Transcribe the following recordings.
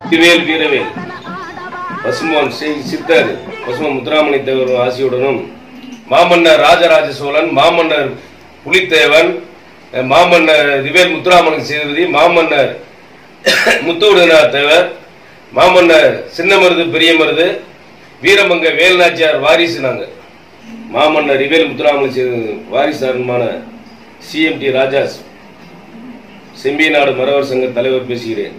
திவேல் வீரவேல் பசுமான் ஸ்ரீ சித்தர் பசுமன் முத்துராமணி தேவர் ஆசியுடனும் மாமன்னர் ராஜராஜ சோழன் மாமன்னர் புலித்தேவன் அஹ், மாமன்னர் திவேல் முத்துராமன் சேதுபதி மாமன்னர் முத்துவிடனார் தேவர் மாமன்னர் சின்ன மருது பெரிய மருது வீரமங்க வேல்நாச்சியார் வாரிசு நாங்க மாமன்னர் ரிவேல் முத்துராமன் சேது வாரிசாரமான சிஎம்டி ராஜா செம்பியநாடு மரவர் சங்க தலைவர் பேசுகிறேன்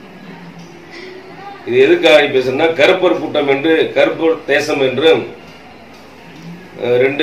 இது எதுக்காக பேசுறேன்னா கருப்பர் கூட்டம் என்று கருப்பர் தேசம் என்றும் அஹ், ரெண்டு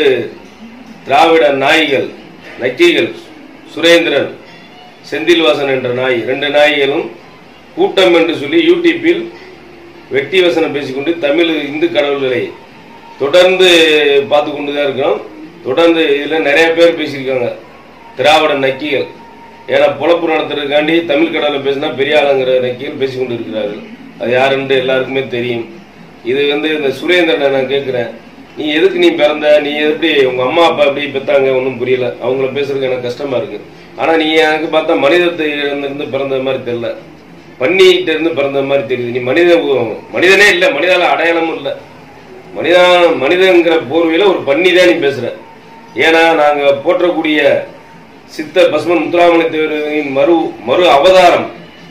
திராவிட நாய்கள் நக்கிகள் சுரேந்திரன் செந்தில்வாசன் என்ற நாய் ரெண்டு நாய்களும் கூட்டம் என்று சொல்லி யூடியூப்பில் வெட்டி வசனம் பேசிக்கொண்டு தமிழ் இந்து கடவுள்களை தொடர்ந்து பார்த்து கொண்டு தான் இருக்கிறோம் தொடர்ந்து இதில் நிறைய பேர் பேசியிருக்காங்க திராவிட நக்கிகள் ஏன்னா பொழப்பு நடத்துறதுக்காண்டி தமிழ் கடவுளை பேசினா பெரிய ஆளுங்கிற நக்கிகள் பேசிக்கொண்டு இருக்கிறார்கள் அது யாருன்ட்டு எல்லாருக்குமே தெரியும் இது வந்து இந்த சுரேந்திரனை நான் கேட்குறேன் நீ எதுக்கு நீ பிறந்த நீ எப்படி உங்க அம்மா அப்பா எப்படி பெத்தாங்க ஒன்றும் புரியல அவங்கள பேசுறதுக்கு எனக்கு கஷ்டமா இருக்கு ஆனா நீ எனக்கு பார்த்தா மனிதத்தை இருந்து பிறந்த மாதிரி தெரியல பண்ணிட்டு இருந்து பிறந்த மாதிரி தெரியுது நீ மனித மனிதனே இல்லை மனிதால அடையாளமும் இல்லை மனிதா மனிதங்கிற போர்வையில ஒரு பண்ணி தான் நீ பேசுற ஏன்னா நாங்க போற்றக்கூடிய சித்தர் பசுமன் முத்துராமணி தேவரின் மறு மறு அவதாரம்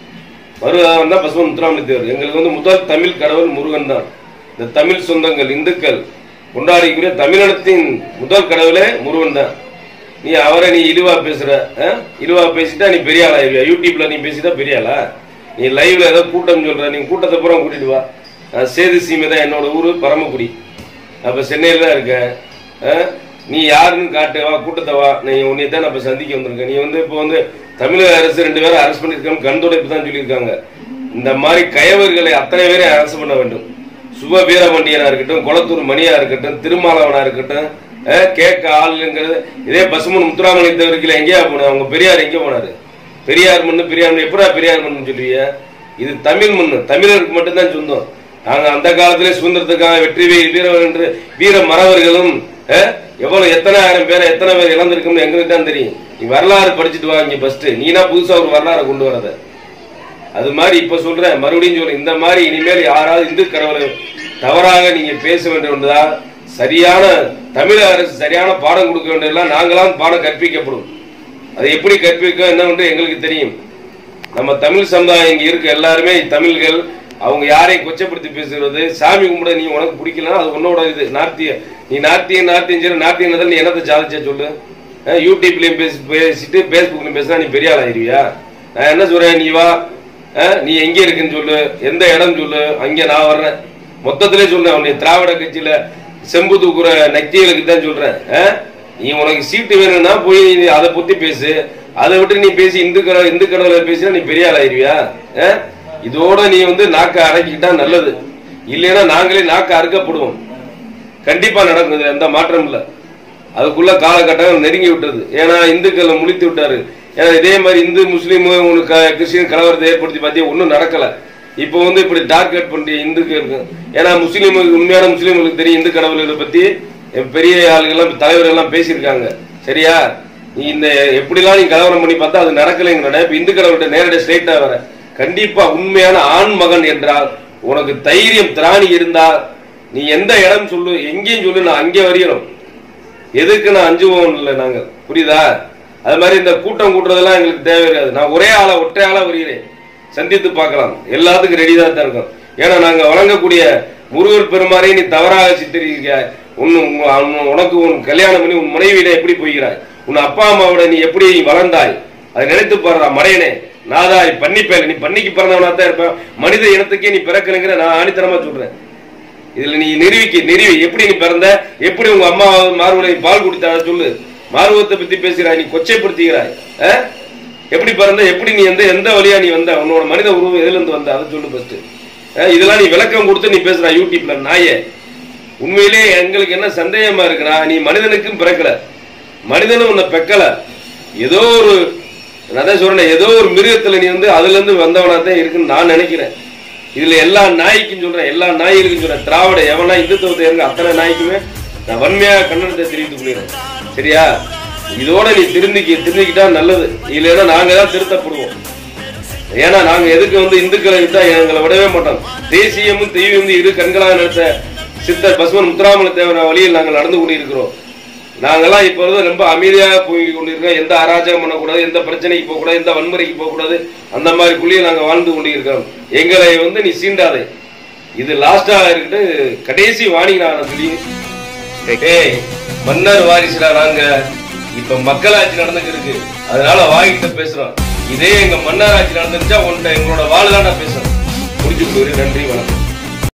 மறு அவதாரம் தான் பசுமன் முத்துராமணி தேவர் எங்களுக்கு வந்து முதல் தமிழ் கடவுள் முருகன் தான் இந்த தமிழ் சொந்தங்கள் இந்துக்கள் கொண்டாடிக்கூடிய தமிழினத்தின் முதல் கடவுளே முருகன் தான் நீ அவரை நீ இழிவா பேசுற ஆ? இழிவா பேசிட்டா நீ பெரிய ஆளா இருவியா யூடியூப்ல நீ பேசிட்டா பெரிய ஆளா நீ லைவ்ல ஏதோ கூட்டம் சொல்ற நீ கூட்டத்தை பூரா கூட்டிட்டு வா நான் சேது சீமை தான் என்னோட ஊரு பரமக்குடி அப்ப சென்னையில தான் இருக்கேன் ஆ? நீ யாருன்னு காட்டு வா கூட்டத்தை வா நீ உன்னை தான் அப்ப சந்திக்க வந்திருக்க நீ வந்து இப்போ வந்து தமிழக அரசு ரெண்டு பேரும் அரெஸ்ட் பண்ணிருக்காங்க கண் துடைப்பு தான் சொல்லியிருக்காங்க இந்த மாதிரி கயவர்களை அத்தனை பேரையும் அரெஸ்ட் பண்ண வேண்டும் சுப வீரமண்டியனா இருக்கட்டும் குளத்தூர் மணியா இருக்கட்டும் திருமாலவனா இருக்கட்டும் அஹ், கேட்க ஆளுங்கிறது இதே பசுமன் முத்துராமலிங்க தேவருக்குல எங்கேயா போன அவங்க பெரியார் எங்க போனாரு பெரியார் மண்ணு பெரியார் மண்ணு எப்படா பெரியார் மண்ணு சொல்லுவீங்க இது தமிழ் மண்ணு தமிழருக்கு மட்டும்தான் சொந்தம் நாங்க அந்த காலத்திலே சுதந்திரத்துக்காக வெற்றி வீர வீரர் என்று வீர மறவர்களும் அஹ், எவ்வளவு எத்தனை ஆயிரம் பேரை எத்தனை பேர் இழந்திருக்கும்னு எங்களுக்கு தான் தெரியும் நீ வரலாறு படிச்சுட்டு வா இங்க ஃபர்ஸ்ட் நீனா புதுசா ஒரு வரலாறு கொண்டு வரத அது மாதிரி இப்ப சொல்றேன் மறுபடியும் சொல்றேன் இந்த மாதிரி இனிமேல் யாராவது இந்து கடவுளை தவறாக நீங்க பேச வேண்டும் என்றால் சரியான தமிழக அரசு சரியான பாடம் கொடுக்க வேண்டியதெல்லாம் நாங்களாம் பாடம் கற்பிக்கப்படும் அதை எப்படி கற்பிக்க என்னவென்று எங்களுக்கு தெரியும் நம்ம தமிழ் சமுதாயம் இங்க இருக்க எல்லாருமே தமிழ்கள் அவங்க யாரையும் கொச்சப்படுத்தி பேசுறது சாமி கும்பிட நீ உனக்கு பிடிக்கலன்னா அது உன்னோட இது நார்த்திய நீ நார்த்திய நார்த்தியம் சரி நார்த்தியம் நீ என்னத்தை சாதிச்சா சொல்லு அஹ் யூடியூப்லயும் பேசி பேசிட்டு பேஸ்புக்லயும் பேசினா நீ பெரிய ஆள் ஆயிருவியா நான் என்ன சொல்றேன் நீ வா அஹ் நீ எங்க இருக்குன்னு சொல்லு எந்த இடம் சொல்லு அங்க நான் வர்றேன் மொத்தத்திலே சொல்றேன் உன்னை திராவிட கட்சியில செம்பு தூக்குற நக்கியலுக்கு தான் சொல்றேன் அஹ் நீ உனக்கு சீட்டு வேணும்னா போய் நீ அதை பத்தி பேசு அதை விட்டு நீ பேசி இந்து கடவுள் இந்து கடவுளை பேசினா நீ பெரிய ஆள் ஆயிருவியா அஹ்? இதோட நீ வந்து நாக்க அடக்கிக்கிட்டா நல்லது இல்லைன்னா நாங்களே நாக்க அறுக்கப்படுவோம் கண்டிப்பா நடக்கும் இதுல எந்த மாற்றம் இல்ல அதுக்குள்ள காலகட்டம் நெருங்கி விட்டது ஏன்னா இந்துக்களை முழித்து விட்டாரு ஏன்னா இதே மாதிரி இந்து முஸ்லீம் உனக்கு க- கிறிஸ்டியன் கலவரத்தை ஏற்படுத்தி பார்த்தியா ஒன்றும் நடக்கல இப்போ வந்து இப்படி டார்கெட் பண்ற இந்துக்களுக்கு ஏன்னா முஸ்லீமுக்கு உண்மையான முஸ்லீம்களுக்கு தெரியும் இந்து கடவுள்களை பத்தி பெரிய ஆளுங்கெல்லாம் தலைவர் எல்லாம் பேசியிருக்காங்க சரியா நீ இந்த எப்படிலாம் நீ கலவரம் பண்ணி பார்த்தா அது நடக்கலைங்கிற இப்ப இந்து கடவுள்கிட்ட நேரடியாக ஸ்ட்ரைட்டா வர கண்டிப்பா உண்மையான ஆண் மகன் என்றால் உனக்கு தைரியம் திராணி இருந்தால் நீ எந்த இடம் சொல்லு எங்கேயும் சொல்லு நான் அங்கே வரையணும் எதுக்கு நான் அஞ்சுவோம் இல்லை நாங்க புரியுதா அது மாதிரி இந்த கூட்டம் கூட்டுறதெல்லாம் எங்களுக்கு தேவை இருக்காது நான் ஒரே ஆளா ஒற்றை ஆளா வருகிறேன் சந்தித்து பார்க்கலாம் எல்லாத்துக்கும் ரெடி தான் இருக்கோம் ஏன்னா நாங்க வழங்கக்கூடிய முருகர் பெருமாறே நீ தவறாக சித்தரிக்க உன் உன் உன் உனக்கு உன் கல்யாணம் பண்ணி உன் மனைவியிட எப்படி போகிறாய் உன் அப்பா அம்மாவோட நீ எப்படி வளர்ந்தாய் அதை நினைத்து பாடுறா மடையனே நாதாய் பண்ணிப்பேல நீ பண்ணிக்கு பிறந்தவனா தான் இருப்பேன் மனித இனத்துக்கே நீ பிறக்கணுங்கிற நான் ஆணித்தனமா சொல்றேன் இதுல நீ நிரூபிக்க நிறுவி எப்படி நீ பிறந்த எப்படி உங்க அம்மா மார்புலை பால் குடித்தா சொல்லு மார்பகத்தை பத்தி பேசுகிறாய் நீ கொச்சைப்படுத்துகிறாய் ஆ? எப்படி பிறந்த எப்படி நீ எந்த எந்த வழியா நீ வந்த உன்னோட மனித உருவம் எதுல இருந்து வந்த அதை சொல்லு ஃபர்ஸ்ட் இதெல்லாம் நீ விளக்கம் கொடுத்து நீ பேசுற யூடியூப்ல நாயே உண்மையிலே எங்களுக்கு என்ன சந்தேகமா இருக்குன்னா நீ மனிதனுக்கும் பிறக்கல மனிதனும் உன்னை பெக்கல ஏதோ ஒரு நான் அதான் சொல்றேன் ஏதோ ஒரு மிருகத்துல நீ வந்து அதுல இருந்து வந்தவனா தான் இருக்குன்னு நான் நினைக்கிறேன் இதுல எல்லா நாய்க்கும் சொல்றேன் எல்லா நாய்களுக்கும் சொல்றேன் திராவிட எவனா இந்துத்துவத்தை இருக்க அத்தனை நாய்க்குமே நான் வன்மையாக கண்டனத்தை தெரிவித்துக் கொள்கிறேன் சரியா இதோட நீ திருந்திக்க திருந்திக்கிட்டா நல்லது இல்லைன்னா நாங்க தான் திருத்தப்படுவோம் ஏன்னா நாங்க எதுக்கு வந்து இந்துக்களை விட்டா எங்களை விடவே மாட்டோம் தேசியமும் தெய்வமும் இரு கண்களாக நடத்த சித்தர் பசுமன் முத்துராமல தேவர வழியில் நாங்கள் நடந்து கொண்டிருக்கிறோம் நாங்கெல்லாம் இப்ப வந்து ரொம்ப அமைதியாக போய் கொண்டிருக்கோம் எந்த அராஜகம் பண்ணக்கூடாது எந்த பிரச்சனைக்கு போகக்கூடாது எந்த வன்முறைக்கு போகக்கூடாது அந்த மாதிரி குழியை நாங்க வாழ்ந்து கொண்டிருக்கிறோம் எங்களை வந்து நீ சீண்டாதே இது லாஸ்டா இருக்கட்டு கடைசி வாணி நான் சொல்லி ஏய் மன்னர் வாரிசுடா நாங்க இப்ப மக்களாட்சி நடந்துட்டு இருக்கு அதனால வாங்கிட்டு பேசுறோம் இதே எங்க மன்னர் ஆட்சி நடந்துருச்சா உன்கிட்ட எங்களோட வாழ்தாண்டா பேசுறோம் முடிச்சு கொடுக்குறேன் நன்றி வணக்கம்